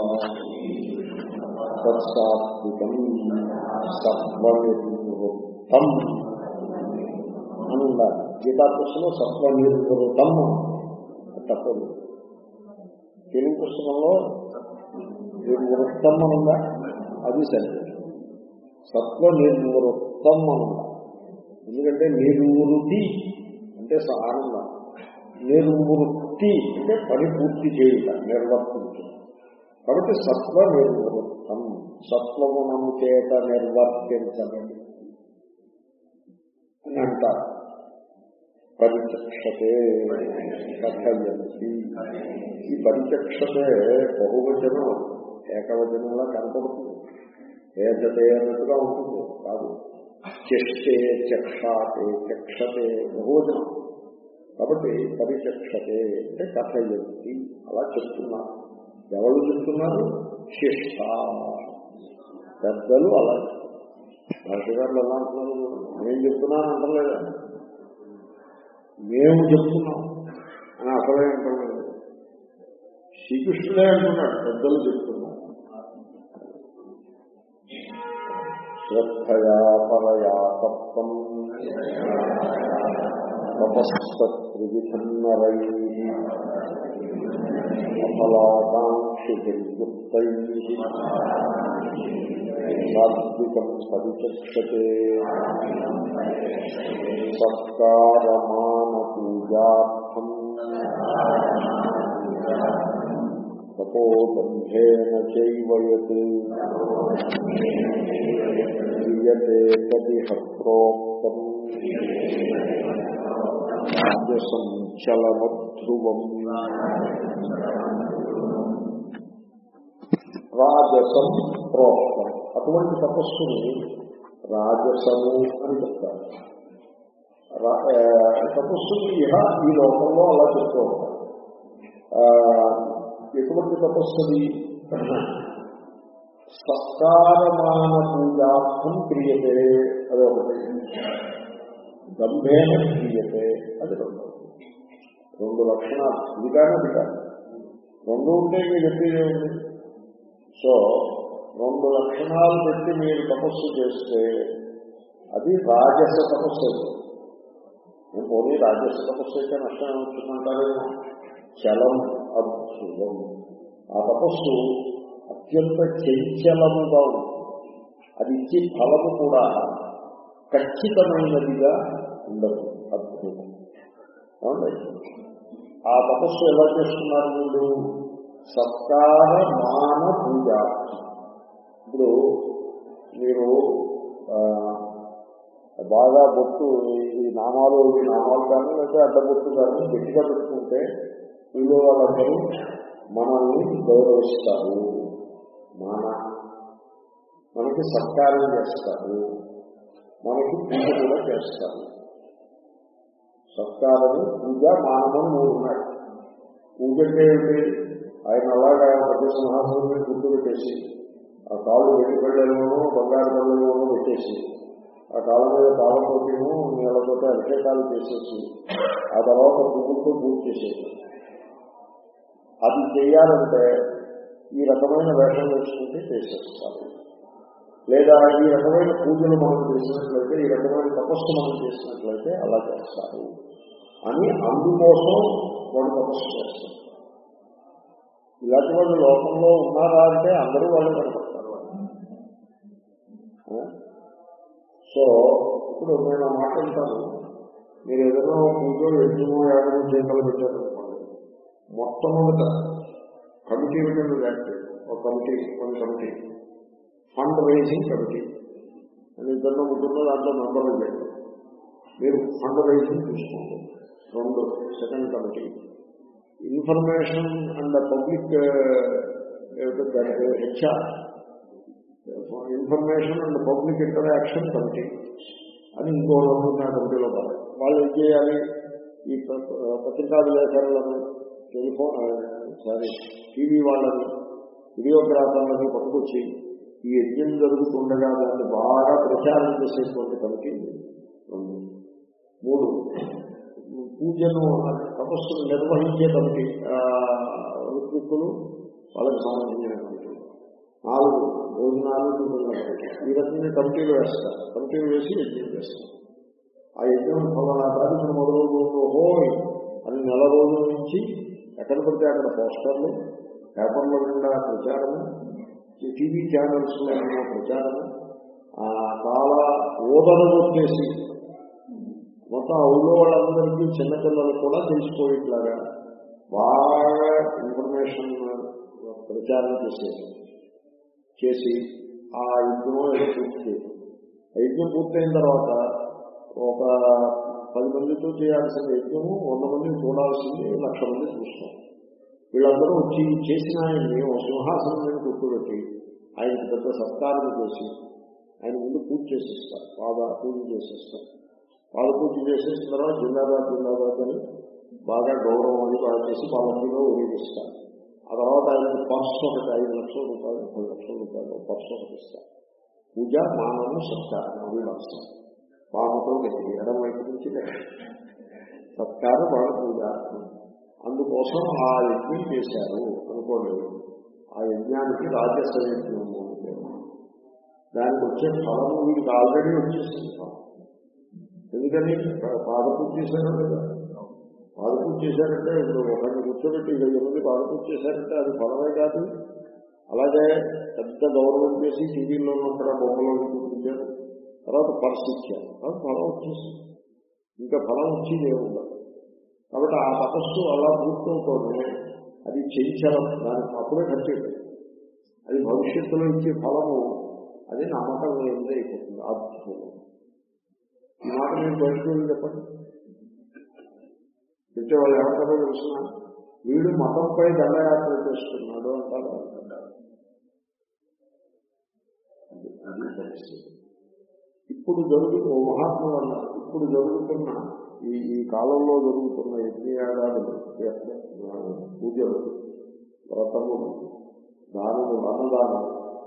తత్సాత్వికం సత్వనిర్వృత్తం అని ఉండాలి గీతా పుస్తకంలో సత్వనిర్వృతం తప్పదు తెలుగు పుస్తకంలో నిర్వృత్తం అని ఉందా అది సరే సత్వ నిర్వృత్తం అని ఉందా ఎందుకంటే నిర్వృతి అంటే ఆనందం నిర్వృత్తి అంటే పని పూర్తి చేయుట నిర్వర్తించు కాబట్టి సత్వ నిర్వృత్తం సత్వగుణము చేత నిర్వర్తించబడి అని అంటారు పరిచక్షతే కథయంతి ఈ పరిచక్షతే బహువచనం ఏకవచనంలా కనపడుతుంది ఏదతే అన్నట్టుగా ఉంటుంది కాదు చెష్టే చక్షాతే చక్షతే బహువచనం కాబట్టి పరిచక్షతే అంటే కథయంతి అలా చెప్తున్నారు ఎవరు చెప్తున్నారు శిష్ట పెద్దలు అలా భాషగారులు ఎలా అంటున్నారు నేను చెప్తున్నాను అంటలేదా మేము చెప్తున్నాం అని అసలే అంటలేదు శ్రీకృష్ణుడే అంటున్నాడు పెద్దలు చెప్తున్నారు శ్రద్ధయా పరయా తత్వం తపస్సత్రివిధన్నరై ఫలాకాంక్షియుక్తై సాత్వికం పరిచక్షతే సత్కారమాన పూజార్థం తపోబంధేన చైవయత్ క్రియతే తదిహ ప్రోక్తం రాజసం చలమధ్రువం రాజసం ప్రోక్తం అటువంటి తపస్సుని రాజసము అని చెప్తారు రా- ఆ, తపస్సుని ఇహ ఈ లోకంలో అలా చెప్తూ ఉంటారు ఆ, ఎటువంటి తపస్సుది సత్కారమాన పూజార్థం క్రియతే అదే ఒకటి గంభేన క్రియతే అది రెండు రెండు లక్షణాలు ఇది కానీ అది కాదు రెండు ఉంటే మీరు చెప్పేది ఏముంది సో రెండు లక్షణాలు పెట్టి మీరు తపస్సు చేస్తే అది రాజస తపస్సు అవుతుంది నేను పోనీ రాజస తపస్సు అయితే నష్టం ఏమవుతుందంటారేమో చలం అద్భుతం ఆ తపస్సు అత్యంత చంచలముగా ఉంటుంది అది ఇచ్చే ఫలము కూడా ఖచ్చితమైనదిగా ఉండదు అద్భుతం ఏమండి ఆ తపస్సు ఎలా చేస్తున్నారు వీళ్ళు సత్కార మాన పూజ ఇప్పుడు మీరు ఆ, బాగా బొట్టు ఈ నామాలు ఈ నామాలు కానీ లేకపోతే అడ్డబొట్టు కానీ గట్టిగా పెట్టుకుంటే వీళ్ళు వాళ్ళందరూ మనల్ని గౌరవిస్తారు మన మనకి సత్కారం చేస్తారు మనకి పూజ కూడా చేస్తారు సత్కారము పూజ మానవం మూడు ఉన్నాయి పూజ అంటే ఏంటి ఆయన అలాగా పెద్ద సింహాసనం మీద గుర్తు పెట్టేసి ఆ కాళ్ళు వెండి పళ్ళలోనూ బంగారు పళ్ళలోనూ పెట్టేసి ఆ కాళ్ళ మీద తాళతోటిను నీళ్ళతో అభిషేకాలు చేసేసి ఆ తర్వాత పువ్వులతో పూజ చేసేసి అది చేయాలంటే ఈ రకమైన వేషం వేసుకుంటే చేసేస్తారు లేదా ఈ రకమైన పూజలు మనం చేసినట్లయితే ఈ రకమైన తపస్సు మనం చేసినట్లయితే అలా చేస్తారు అని అందుకోసం వాడు తపస్సు చేస్తారు ఇలాంటి వాళ్ళు లోకంలో ఉన్నారా అంటే అందరూ వాళ్ళు కనపడతారు ఆ? సో ఇప్పుడు నేను మాట్లాడతాను మీరు ఏదైనా పూజ యజ్ఞమో యాగమో చేయగల పెట్టారనుకోండి మొట్టమొదట కమిటీ ఉంటుంది దాంట్లో ఒక కమిటీ కొన్ని కమిటీ ఫండ్ రైజింగ్ కమిటీ అని ఇద్దరు ముగ్గురు దాంట్లో మెంబర్లు పెట్టారు మీరు ఫండ్ రైజింగ్ చూసుకోండి రెండు second committee information and public HR information and public interaction committee అని ఇంకో రెండు నా కమిటీలో భాగం వాళ్ళు ఏం చేయాలి ఈ ప- పత్రికా విలేకరులను టెలిఫోన్ సారీ టీవీ వాళ్ళని వీడియోగ్రాఫర్లని పట్టుకొచ్చి ఈ యజ్ఞం జరుగుతుండగా దాన్ని బాగా ప్రచారం చేసేటువంటి కమిటీ రెండు మూడు పూజను తపస్సును నిర్వహించే కమిటీ ఆ, ఋత్విక్కులు వాళ్ళకి సంబంధించిన కమిటీ నాలుగు భోజనాలు తిరుగుతున్న కమిటీ ఈ రకంగా కమిటీలు వేస్తారు కమిటీలు వేసి యజ్ఞం చేస్తారు ఆ యజ్ఞం ఫలానా తారీఖున మొదలు రోజులు హోయ్ అని నెల రోజుల నుంచి ఎక్కడ పడితే అక్కడ పోస్టర్లు పేపర్ల నిండా ప్రచారము టీవీ ఛానల్స్ లో ఉన్న ప్రచారము ఆ చాలా ఓదన కొట్టేసి మొత్తం ఆ ఊళ్ళో వాళ్ళందరికీ చిన్నపిల్లలు కూడా తెలిసిపోయేట్లాగా బాగా ఇన్ఫర్మేషన్ ప్రచారం చేసేది చేసి ఆ యజ్ఞం ఏదో పూర్తి చేయడం ఆ యజ్ఞం పూర్తయిన తర్వాత ఒక పది మందితో చేయాల్సిన యజ్ఞము వంద మందిని చూడాల్సింది లక్ష మంది చూస్తాం వీళ్ళందరూ వచ్చి చేసిన ఆయన్ని ఒక సింహాసనం మీద కూర్చోబెట్టి ఆయనకి పెద్ద సత్కారం చేసి ఆయన ముందు పూజ చేసేస్తారు పాద పూజ చేసేస్తారు పాద పూజ చేసేసిన తర్వాత జిందాబాద్ జిందాబాద్ అని బాగా గౌరవం అని బాగా చేసి పాలనలో ఊరేగిస్తారు ఆ తర్వాత ఆయన పర్సు ఒకటి ఐదు లక్షల రూపాయలు పది లక్షల రూపాయలు పర్సు ఒకటి ఇస్తారు పూజ మానవం సత్కారం అవి రాస్తారు పాముతో గట్టి ఎడం వైపు నుంచి లెక్క. సత్కారం వాళ్ళ పూజ అందుకోసం ఆ యజ్ఞం చేశారు అనుకోండి ఆ యజ్ఞానికి రాజస్వ యజ్ఞము అని పేరు. దానికి వచ్చే ఫలము వీరికి ఆల్రెడీ వచ్చేసింది ఫలం ఎందుకని పాద పూజ చేశారు కదా పాదపూజ చేశారంటే ఇప్పుడు ఒకరిని కూర్చోబెట్టి వెయ్యి మంది పాదపూజ చేశారంటే అది ఫలమే కాదు అలాగే పెద్ద గౌరవం చేసి టీవీలో అక్కడ బొమ్మలో చూపించారు తర్వాత పర్స్ ఇచ్చారు తర్వాత ఫలం వచ్చేసింది ఇంకా ఫలం వచ్చేది ఏముండదు కాబట్టి ఆ తపస్సు అలా పూర్తవుతూనే అది చెంచలం దానికి అప్పుడే కట్టేది అది భవిష్యత్తులో ఇచ్చే ఫలము అది నమ్మకం లేనిదే అయిపోతుంది అద్భుతం ఈ మాట నేను బయటకు వెళ్ళి చెప్పండి చెప్తే వాళ్ళు ఏమంటారో తెలుసిన వీడు మతంపై దండయాత్ర చేస్తున్నాడు అంటారు అంటారు అది అది పరిస్థితి ఇప్పుడు జరుగు ఓ మహాత్మ వల్ల ఇప్పుడు జరుగుతున్న ఈ ఈ కాలంలో జరుగుతున్న యజ్ఞయాగాలు పూజలు వ్రతములు దానములు అన్నదానం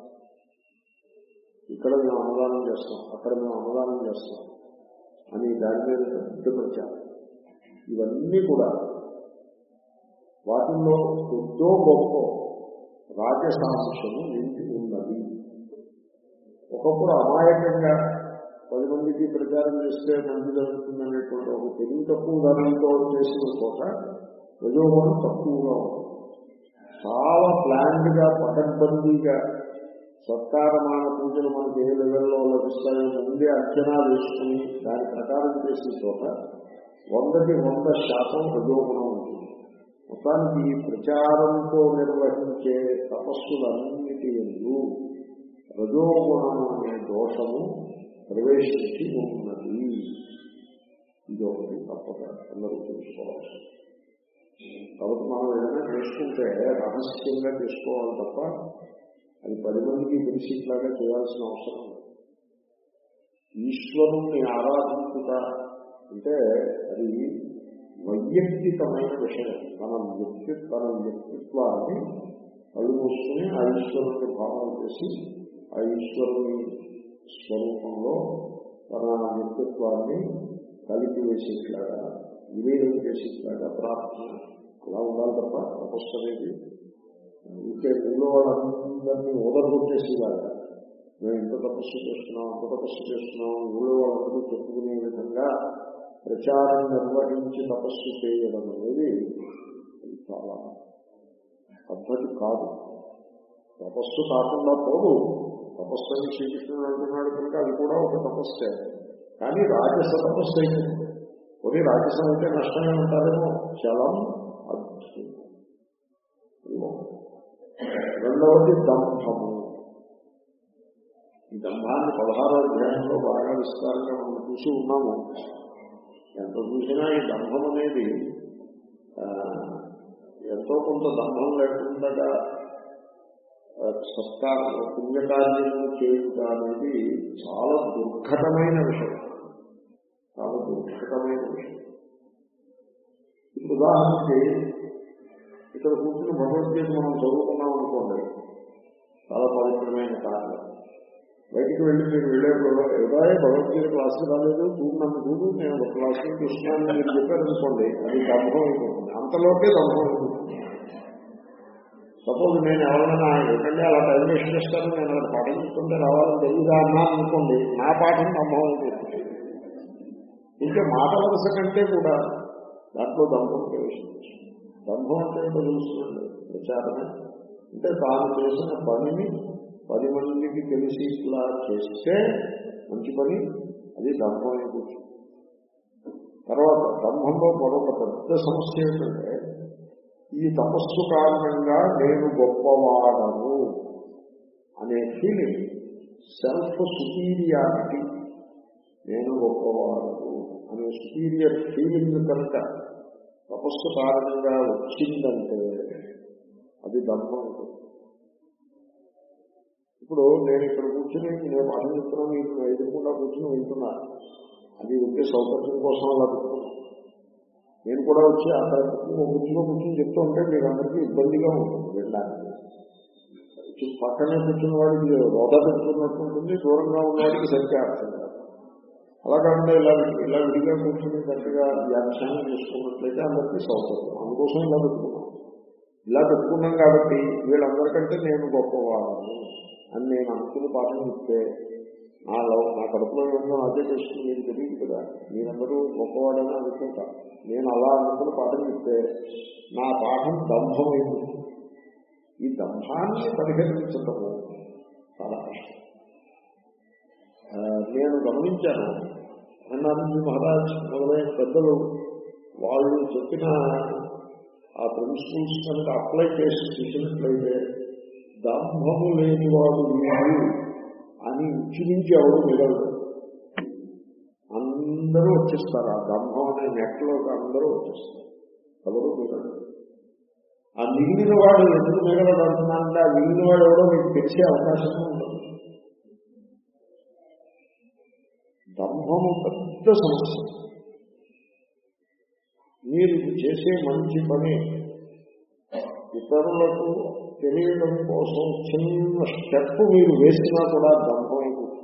ఇక్కడ మేము అన్నదానం చేస్తాం అక్కడ మేము అన్నదానం చేస్తాం అని దాని మీద పెద్ద ప్రచారం ఇవన్నీ కూడా వాటిల్లో కొద్దో గొప్ప రాజసాంశము నిండి ఉన్నది ఒకప్పుడు అమాయకంగా పది మందికి ప్రచారం చేస్తే మంచి జరుగుతుందనేటువంటి ఒక తెలివి తక్కువ ధనంతో చేసిన చోట రజోగుణం తక్కువగా ఉంది చాలా ప్లాన్డ్ గా పకడ్బందీగా సత్కారమాన పూజలు మనకి ఏ లెవెల్లో లభిస్తాయో ముందే అంచనా వేసుకుని దాని ప్రకారం చేసిన చోట వందకి వంద శాతం రజోగుణం ఉంటుంది మొత్తానికి ఈ ప్రచారంతో నిర్వహించే తపస్సులన్నిటి ఎందు రజోగుణం అనే దోషము ప్రవేశించి ఉన్నది ఇది ఒకటి తప్పక అందరూ తెలుసుకోవాలి కాబట్టి మనం ఏదైనా చేసుకుంటే రహస్యంగా చేసుకోవాలి తప్ప అది పది మందికి తెలిసిట్లాగా చేయాల్సిన అవసరం లేదు ఈశ్వరుణ్ణి ఆరాధించుట అంటే అది వైయక్తికమైన విషయం తన వ్యక్తి తన వ్యక్తిత్వాన్ని కళ్ళు మూసుకుని ఆ ఈశ్వరుని భావన చేసి ఆ ఈశ్వరుని స్వరూపంలో తన వ్యక్తిత్వాన్ని కలిపి వేసేట్లాగా విలీనం చేసేట్లాగా ప్రార్థన అలా ఉండాలి తప్ప తపస్సు అనేది ఇంకే ఊళ్ళో వాళ్ళందరినీ ఓదరగొట్టేసేలాగా మేము ఇంత తపస్సు చేస్తున్నాం అంత తపస్సు చేస్తున్నాం ఊళ్ళో వాళ్ళందరూ చెప్పుకునే విధంగా ప్రచారం నిర్వహించి తపస్సు చేయడం అనేది అది చాలా పద్ధతి కాదు తపస్సు కాకుండా పోదు తపస్సు అని శ్రీకృష్ణుడు అంటున్నాడు కనుక అది కూడా ఒక తపస్సే కానీ రాజస తపస్సు అయిపోతుంది కొన్ని రాజసం అయితే నష్టమే ఉంటారేమో చలం అద్భుతం రెండవది దంభము ఈ దంభాన్ని పదహారో అధ్యాయంలో బాగా విస్తారంగా మనం చూసి ఉన్నాము ఎంత చూసినా ఈ దంభం అనేది ఎంతో కొంత దంభం లేకుండా సత్కారం పుణ్యకార్యం చేయుట అనేది చాలా దుర్ఘటమైన విషయం చాలా దుర్ఘటమైన విషయం ఇప్పుడు ఉదాహరణకి ఇక్కడ కూర్చుని భగవద్గీత మనం చదువుకున్నాం అనుకోండి చాలా పవిత్రమైన కారణం బయటికి వెళ్ళి మీరు వెళ్ళేప్పుడు ఏదో భగవద్గీత క్లాస్కి రాలేదు చూడు నన్ను చూడు నేను ఒక క్లాస్కి చూస్తున్నాను మీరు చెప్పారనుకోండి అది దంభం అయిపోతుంది అంతలోకే దంభం అయిపోతుంది సపోజ్ నేను ఎవరైనా ఎక్కడే అలా టైం వేస్ట్ చేస్తాను నేను అలా పాఠం చెప్తుంటే రావాలని తెలియదా అన్నా అనుకోండి నా పాఠం దంభం అయిపోతుంది ఇంకా మాట వరుస కంటే కూడా దాంట్లో దంభం ప్రవేశించచ్చు దంభం అంటే ఏంటో తెలుస్తుంది ప్రచారమే అంటే తాను చేసిన పనిని పది మందికి తెలిసి ఇట్లా చేస్తే మంచి పని అది దంభం అయిపోతుంది తర్వాత దంభంలో మరొక పెద్ద సమస్య ఏంటంటే ఈ తపస్సు కారణంగా నేను గొప్పవాడను అనే ఫీలింగ్ సెల్ఫ్ సుపీరియారిటీ నేను గొప్పవాడను అనే సుపీరియర్ ఫీలింగ్ కనుక తపస్సు కారణంగా వచ్చిందంటే అది దంభం ఇప్పుడు నేను ఇక్కడ కూర్చుని నేను పాఠం చెప్తున్నాను మీకు ఎదుర్కొండా కూర్చుని వింటున్నా అది ఉంటే సౌకర్యం కోసం అలా పెట్టుకున్నాను నేను కూడా వచ్చి అక్కడ కూర్చుని కూర్చుని చెప్తూ ఉంటే మీకు అందరికీ ఇబ్బందిగా ఉంటుంది వినడానికి పక్కనే కూర్చున్న వాడికి రోద పెట్టుకున్నట్టు ఉంటుంది దూరంగా ఉన్నవాడికి సరిగ్గా అర్థం కాదు అలా కాకుండా ఇలా ఇలా విడిగా కూర్చుని గట్టిగా వ్యాఖ్యానం చేసుకున్నట్లయితే అందరికీ సౌకర్యం అందుకోసం ఇలా పెట్టుకున్నాం ఇలా పెట్టుకున్నాం కాబట్టి వీళ్ళందరికంటే నేను గొప్పవాళ్ళని అని నేను అనుకుని పాఠం చెప్తే నా లవ్ నా కడుపులో ఏమో అదే చేస్తుంది మీకు తెలియదు కదా మీరందరూ గొప్పవాడని అనుకుంటా నేను అలా అనుకుని పాఠం చెప్తే నా పాఠం దంభమైంది ఈ దంభాన్ని పరిహరించటము చాలా కష్టం ఆ, నేను గమనించాను అన్నానంది మహారాజ్ మొదలైన పెద్దలు వాళ్ళు చెప్పిన ఆ ప్రిన్సిపల్స్ కనుక అప్లై చేసి చూసినట్లయితే దంభము లేనివాడు వీడు అని ఇంచుమించి ఎవరు మిగలదు అందరూ వచ్చేస్తారు ఆ దంభం అనే నెట్లోకి అందరూ వచ్చేస్తారు ఎవరు మిగలదు ఆ మిగిలిన వాడు ఎందుకు మిగలడు అంటున్నానంటే ఆ మిగిలిన వాడు ఎవడో మీకు తెలిసే అవకాశం ఉండదు దంభము పెద్ద సమస్య మీరు చేసే మంచి పని ఇతరులకు తెలియడం కోసం చిన్న స్టెప్ మీరు వేసినా కూడా దంభం అయిపోతుంది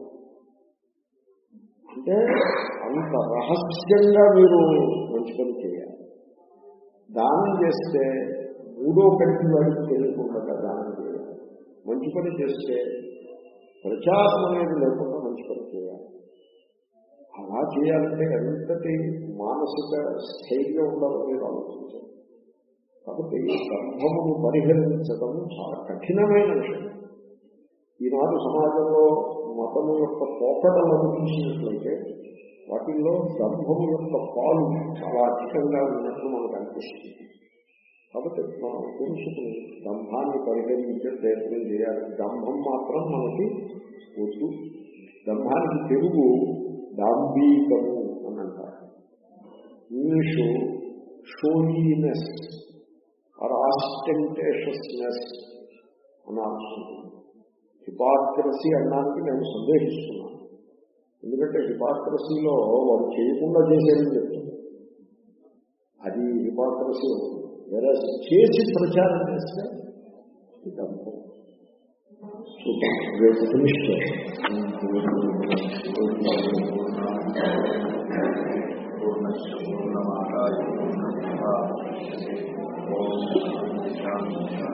అంటే అంత రహస్యంగా మీరు మంచి పని చేయాలి దానం చేస్తే మూడో కంటి వాడికి తెలియకుండా దానం చేయాలి మంచి పని చేస్తే ప్రచారం అనేది లేకుండా మంచి పని చేయాలి అలా చేయాలంటే ఎంతటి మానసిక స్థైర్యం ఉండాలో మీరు ఆలోచించాలి కాబట్టి గర్భమును పరిహరించడం చాలా కఠినమైన విషయం ఈనాడు సమాజంలో మతము యొక్క పోకడలను చూసినట్లయితే వాటిల్లో గర్భము యొక్క పాలు చాలా అధికంగా ఉన్నట్లు మనకు అనిపిస్తుంది కాబట్టి మనం పురుషుకుని దంభాన్ని పరిహరించే ప్రయత్నం చేయాలి దంభం మాత్రం మనకి వద్దు దంభానికి తెలుగు దాంబీకము అని అంటారు ఇంగ్లీషు షోయీనెస్ ఆర్ ఆస్టెంటేషస్నెస్ అనాల్సి ఉంటుంది హిపాక్రసీ అనడానికి నేను సందేహిస్తున్నాను ఎందుకంటే హిపాక్రసీలో వాడు చేయకుండా చేసేదని చెప్తుంది అది హిపాక్రసీ అవుతుంది వేరే చేసి ప్రచారం చేస్తే ఇది అనుభవం చూద్దాం రేపు ఫినిష్ పూర్ణమాదాయ పూర్ణమాదాయ ఓం శాంతి